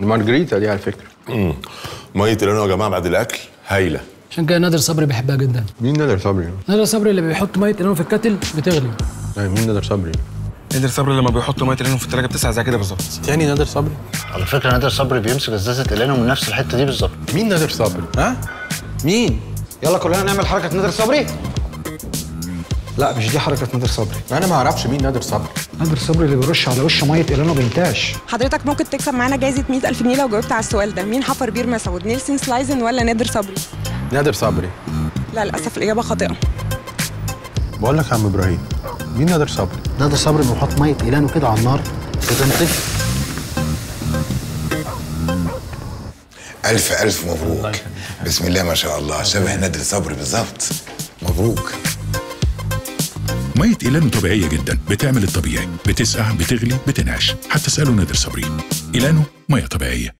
المارجريتا دي على فكره ميه القلم يا جماعه بعد الاكل هايله عشان كده نادر صبري بيحبها جدا مين نادر صبري؟ نادر صبري اللي بيحط ميه قلمه في الكتل بتغلي أيوة مين نادر صبري؟ نادر صبري لما بيحطوا ميه العين في التلاجه بتسعة زي كده بالظبط تاني نادر صبري؟ على فكره نادر صبري بيمسك ازازه قلانه من نفس الحته دي بالظبط مين نادر صبري؟ ها؟ مين؟ يلا كلنا نعمل حركه نادر صبري لا مش دي حركه نادر صبري انا ما اعرفش مين نادر صبري نادر صبري اللي بيرش على وشه ميه قلانه بينتعش حضرتك ممكن تكسب معانا جايزة 100000 جنيه لو جاوبت على السؤال ده مين حفر بير مسعود نيلسون سلايزن ولا نادر صبري نادر صبري لا للأسف الإجابة خاطئة بقول لك يا عم ابراهيم مين نادر صبري؟ نادر صبري بيحط ميه قلانه كده على النار بتنطفي ألف ألف مبروك بسم الله ما شاء الله شبه نادر صبري بالظبط مبروك مية إيلانو طبيعية جدا بتعمل الطبيعي بتسقع بتغلي بتنعش حتى اسألوا نادر صبري إيلانو مية طبيعية